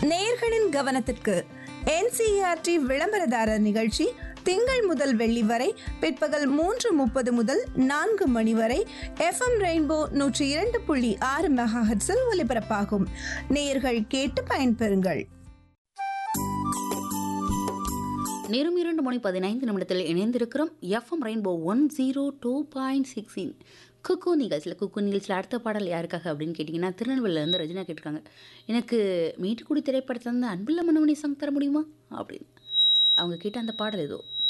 நேயர்களின் கவனத்திற்கு என்சிஆர்டி விளம்பரதாரர் நிகழ்ச்சி திங்கள் முதல் வெள்ளி வரை பிற்பகல் மூன்று முப்பது முதல் நான்கு மணி வரை எஃப்எம் ரெயின்போ நூற்றி இரண்டு புள்ளி ஆறு மெகாஹெட்ஸில் ஒலிபரப்பாகும் நேயர்கள் கேட்டு பயன்பெறுங்கள் நேரம் இரண்டு மணி பதினைந்து நிமிடத்தில் இணைந்திருக்கிறோம் FM rainbow one zero two point சிக்ஸின் குக்கு நிகழ்ச்சியில் குக்கு நிகழ்ச்சியில் அடுத்த பாடல் யாருக்காக அப்படின்னு கேட்டிங்கன்னா திருநெல்வேலியிலேருந்து ரஜினா கேட்டிருக்காங்க எனக்கு மீட்டுக்குடி திரைப்படத்துலேருந்து அன்பில்ல மனவனி சாங் தர முடியுமா அப்படின்னு அவங்க கேட்ட அந்த பாடல் ஏதோ